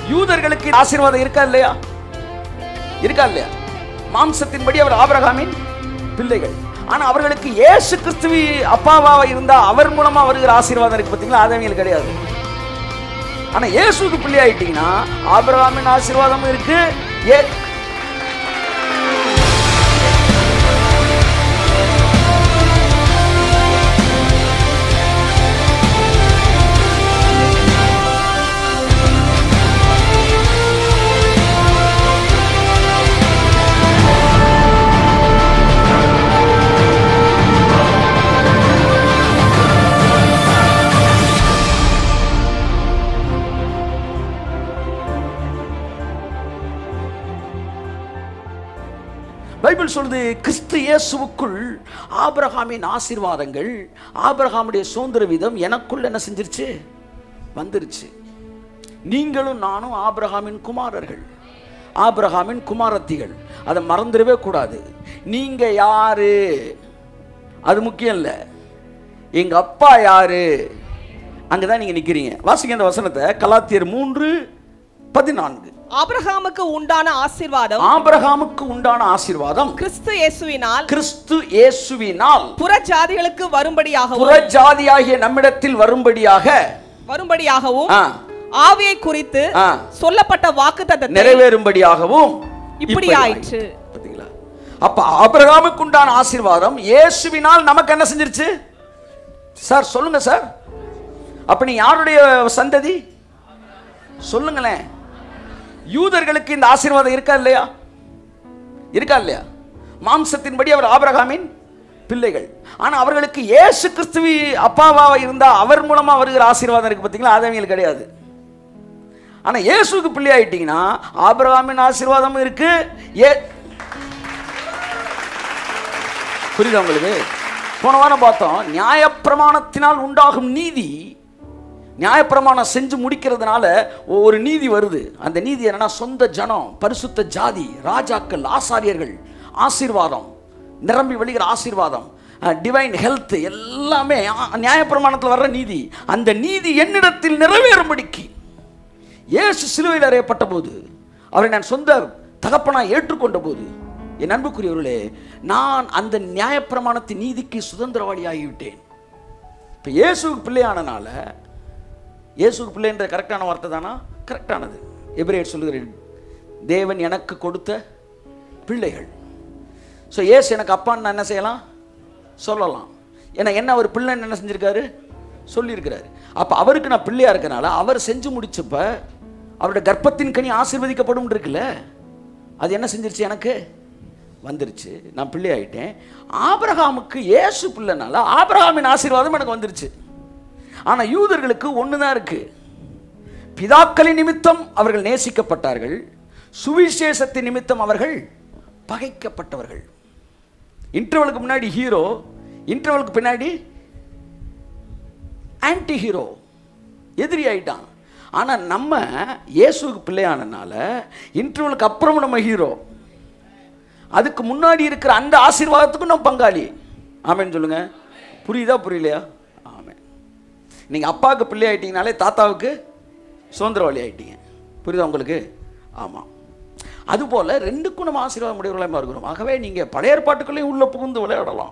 யூதர்களுக்கு ஆசீர்வாதம் இருக்கா இல்லையா இருக்கா இல்லையா மாம்சத்தின்படி அவர் ஆபிரகாமின் பிள்ளைகள் ஆனா அவர்களுக்கு இயேசு கிறிஸ்துவி அப்பாவா இருந்தா அவர் மூலமா வருகிற ஆசீர்வாதம் இருக்கு பார்த்தீங்களா அது அவங்களுக்கு கிடையாது ஆனா இயேசுக்கு பிள்ளை ஆயிட்டீங்கன்னா ஆபிரகாமின் ஆசீர்வாதமும் இருக்கு ஏ பைபிள் சொல்லுது கிறிஸ்து இயேசுவுக்குள் ஆபிரகாமின் ஆசீர்வாதங்கள் ஆபிரகாமுடைய சுதந்திர விதம் எனக்குள்ள என்ன செஞ்சிருச்சு வந்துருச்சு நீங்களும் நானும் ஆபிரகாமின் குமாரர்கள் ஆபிரகாமின் குமாரத்திகள் அதை மறந்துடவே கூடாது நீங்க யாரு அது முக்கியம் இல்லை எங்க அப்பா யாரு அங்கதான் நீங்க நிக்கிறீங்க வாசிங்க அந்த வசனத்தை கலாத்தியர் மூன்று பதினான்கு ஆபிரகாமுக்கு உண்டான ஆசீர்வாதம் ஆபிரகாமுக்கு உண்டான ஆசீர்வாதம் கிறிஸ்து இயேசுவினால் கிறிஸ்து இயேசுவினால் புற ஜாதிகளுக்கு வரும்படியாகவும் புறஜாதியாகிய நம்மிடத்தில் வரும்படியாக வரும்படியாகவும் ஆ, ஆவியை குறித்து ஆ. சொல்லப்பட்ட வாக்குத்தத்தத்தை நிறைவேறும்படியாகவும் இப்படி ஆயிற்று பாத்தீங்களா அப்ப ஆபிரகாமுக்கு உண்டான ஆசீர்வாதம் இயேசுவினால் நமக்கு என்ன செஞ்சிருச்சு சார் சொல்லுங்க சார் அப்ப நீ யாருடைய சந்ததி சொல்லுங்களேன் யூதர்களுக்கு இந்த ஆசீர்வாதம் இருக்கா இல்லையா இருக்கா இல்லையா மாம்சத்தின்படி அவர் ஆபிரகாமின் பிள்ளைகள் ஆனா அவர்களுக்கு இயேசு கிறிஸ்துவி அப்பாவா இருந்தா அவர் மூலமா வருகிற ஆசீர்வாதம் இருக்கு பார்த்தீங்களா அது அவங்களுக்கு கிடையாது ஆனா இயேசுக்கு பிள்ளை ஆயிட்டீங்கன்னா ஆபிரகாமின் ஆசீர்வாதமும் இருக்கு ஏ புரியுதா உங்களுக்கு போன வாரம் பார்த்தோம் நியாயப்பிரமாணத்தினால் உண்டாகும் நீதி நியாயப்பிரமாணம் செஞ்சு முடிக்கிறதுனால ஒரு நீதி வருது அந்த நீதி என்னன்னா சொந்த ஜனம் பரிசுத்த ஜாதி ராஜாக்கள் ஆசாரியர்கள் ஆசீர்வாதம் நிரம்பி வழிகிற ஆசீர்வாதம் டிவைன் ஹெல்த் எல்லாமே ஆ- நியாயப்பிரமாணத்தில் வர்ற நீதி அந்த நீதி என்னிடத்தில் நிறைவேறும்படிக்கு இயேசு சிலுவையில் அறையப்பட்ட போது அவரை நான் சொந்த தகப்பனாய் ஏற்றுக்கொண்ட போது என் அன்புக்குரியவர்களே நான் அந்த நியாயப்பிரமாணத்தின் நீதிக்கு சுதந்திரவாளியாகிவிட்டேன் இப்போ இயேசுக்கு பிள்ளையானனால இயேசுக்கு பிள்ளைன்ற கரெக்டான வார்த்தை தானா கரெக்டானது எபிரேட் சொல்லுகிறேன் தேவன் எனக்கு கொடுத்த பிள்ளைகள் ஸோ இயேசு எனக்கு அப்பான்னு நான் என்ன செய்யலாம் சொல்லலாம் ஏன்னா என்ன அவர் பிள்ளைன்னு என்ன செஞ்சிருக்காரு சொல்லியிருக்கிறாரு அப்போ அவருக்கு நான் பிள்ளையா இருக்கனால அவர் செஞ்சு முடிச்சப்ப அவருடைய கர்ப்பத்தின் கனி ஆசீர்வதிக்கப்படும் இருக்குல்ல அது என்ன செஞ்சிருச்சு எனக்கு வந்துருச்சு நான் பிள்ளை ஆயிட்டேன் ஆபிரகாமுக்கு இயேசு பிள்ளைனால ஆபிரகாமின் ஆசீர்வாதம் எனக்கு வந்துருச்சு ஆனா யூதர்களுக்கு ஒன்று தான் இருக்கு பிதாக்களின் நிமித்தம் அவர்கள் நேசிக்கப்பட்டார்கள் சுவிசேஷத்தின் நிமித்தம் அவர்கள் பகைக்கப்பட்டவர்கள் இன்டர்வலுக்கு முன்னாடி ஹீரோ இன்டர்வலுக்கு பின்னாடி ஆன்டி ஹீரோ எதிரி ஆயிட்டான் ஆனா நம்ம இயேசுவுக்கு பிள்ளையானனால இன்டர்வலுக்கு அப்புறம் நம்ம ஹீரோ அதுக்கு முன்னாடி இருக்கிற அந்த ஆசீர்வாதத்துக்கும் நம்ம பங்காளி ஆமென்னு சொல்லுங்க புரியுதா புரியலையா ஆமென் நீங்க அப்பாவுக்கு பிள்ளை ஆயிட்டீங்கனாலே தாத்தாவுக்கு சுதந்திரவாளி ஆயிட்டீங்க புரியுதா உங்களுக்கு ஆமாம் அதுபோல ரெண்டுக்கும் நம்ம ஆசீர்வாதம் உடையவர்களாக இருக்கிறோம் ஆகவே நீங்க பழைய ஏற்பாட்டுக்குள்ளேயும் உள்ள புகுந்து விளையாடலாம்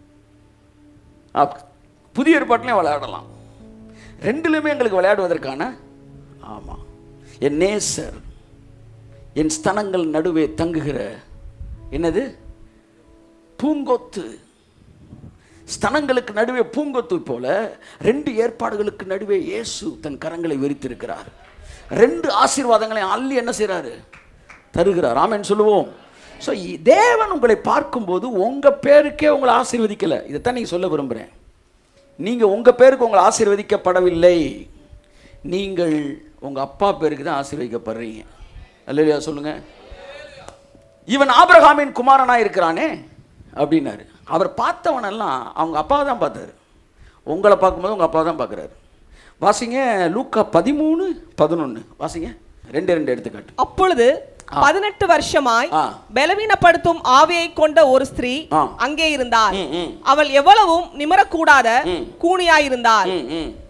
அப்- புதிய ஏற்பாட்டிலையும் விளையாடலாம் ரெண்டுலையுமே எங்களுக்கு விளையாடுவதற்கான ஆமாம் என் நேசர் என் ஸ்தனங்கள் நடுவே தங்குகிற என்னது பூங்கொத்து ஸ்தனங்களுக்கு நடுவே பூங்கொத்து போல ரெண்டு ஏற்பாடுகளுக்கு நடுவே இயேசு தன் கரங்களை விரித்திருக்கிறார் ரெண்டு ஆசீர்வாதங்களை அள்ளி என்ன செய்றாரு தருகிறார் ஆமென் சொல்லுவோம் ஸோ தேவன் உங்களை பார்க்கும்போது உங்க பேருக்கே உங்களை ஆசீர்வதிக்கல இதைத்தான் நீங்க சொல்ல விரும்புகிறேன் நீங்க உங்க பேருக்கு உங்களை ஆசீர்வதிக்கப்படவில்லை நீங்கள் உங்க அப்பா பேருக்கு தான் ஆசீர்வதிக்கப்படுறீங்க அல்லையா சொல்லுங்க இவன் ஆபிரகாமின் குமாரனா இருக்கிறானே அப்படின்னாரு அவர் பார்த்தவனெல்லாம் அவங்க அப்பாவை தான் பார்த்தாரு உங்களை பார்க்கும்போது உங்க அப்பா தான் பார்க்குறாரு வாசிங்க லூக்கா பதிமூணு பதினொன்று வாசிங்க ரெண்டு ரெண்டு எடுத்துக்காட்டு அப்பொழுது பதினெட்டு வருஷமாய் ஆ. பலவீனப்படுத்தும் ஆவியை கொண்ட ஒரு ஸ்திரீ ஆ. அங்கே இருந்தாள் ம், ம். அவள் எவ்வளவும் நிமரக்கூடாத கூனியாயிருந்தாள் ம், ம்.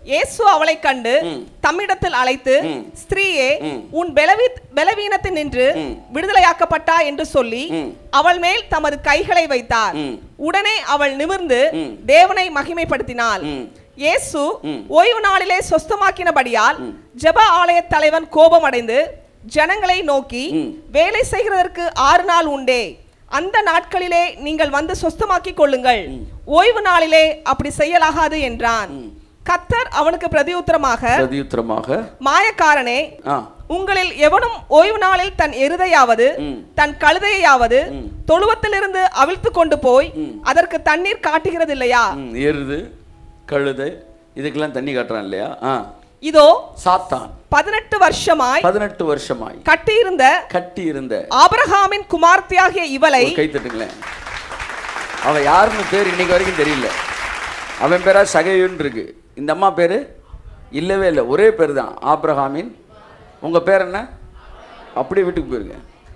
இயேசு அவளை கண்டு ம். தம்மிடத்தில் அழைத்து ம். ஸ்திரீயே ம். உன் பலவி பலவீனத்தில் நின்று ம். விடுதலையாக்கப்பட்டா என்று சொல்லி ம். அவள் மேல் தமது கைகளை வைத்தார் ம். உடனே அவள் நிமிர்ந்து ம். தேவனை மகிமைப்படுத்தினாள் ம். இயேசு ம். ஓய்வு நாளிலே சொஸ்தமாக்கினபடியால் ஜெப ஆலய தலைவன் கோபமடைந்து ஜனங்களை நோக்கி ம். வேலை செய்கிறதற்கு ஆறு நாள் உண்டே அந்த நாட்களிலே நீங்கள் வந்து சொஸ்தமாக்கிக் கொள்ளுங்கள் ஓய்வு நாளிலே அப்படி செய்யலாகாது என்றான் கத்தர் அவனுக்கு பிரதியுத்தரமாக பிரதியுத்தரமாக மாயக்காரனே ஆ உங்களில் எவனும் ஓய்வு நாளில் தன் எருதையாவது ம். தன் கழுதையாவது தொழுவத்திலிருந்து அவிழ்த்து கொண்டு போய் அதற்கு தண்ணீர் காட்டுகிறது இல்லையா ம், எருது கழுதை இதுக்கெல்லாம் தண்ணி காட்டுறான் இல்லையா ஆ இதோ சாத்தான் பதினெட்டு வருஷமாய் பதினெட்டு வருஷமாய் கட்டியிருந்த கட்டி இருந்த ஆபிரகாமின் குமார்த்தியாகிய இவளை ஒரு கை தட்டுங்களேன் அவ யாருன்னு பேர் இன்னைக்கு வரைக்கும் தெரியல அவன் பேரா சகையுன்னு இருக்கு இந்த அம்மா பேரு இல்லவே இல்லை ஒரே பேர் தான் ஆப்ரஹாமின் உங்க பேர் என்ன அப்படியே வீட்டுக்கு போயிருங்க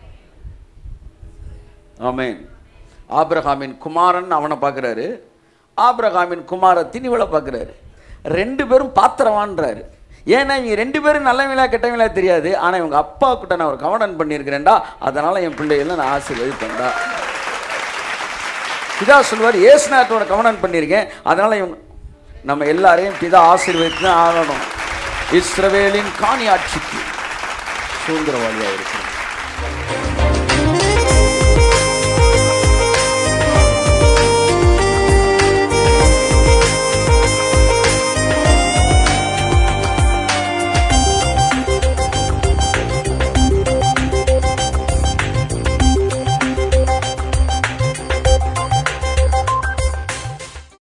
ஆமென் ஆபிரகாமின் குமாரன் அவனை பார்க்குறாரு ஆபிரகாமின் குமாரத்தின் இவளை பார்க்குறாரு ரெண்டு பேரும் பாத்திரவான்றாரு ஏன்னா இவங்க ரெண்டு பேரும் நல்லவங்களா கெட்டவங்களா தெரியாது ஆனால் இவங்க அப்பா கிட்ட நான் ஒரு கவனம் பண்ணியிருக்கிறேன்டா அதனால என் பிள்ளைகளை நான் ஆசீர்வதிப்பேன்டா பிதா சொல்வார் ஏசுநாட்டோட கவனம் பண்ணியிருக்கேன் அதனால இவங்க நம்ம எல்லாரையும் பிதா ஆசீர்வதித்து தான் ஆகணும் இஸ்ரவேலின் காணி ஆட்சிக்கு சுதந்திரவாளியாக இருக்கிறோம்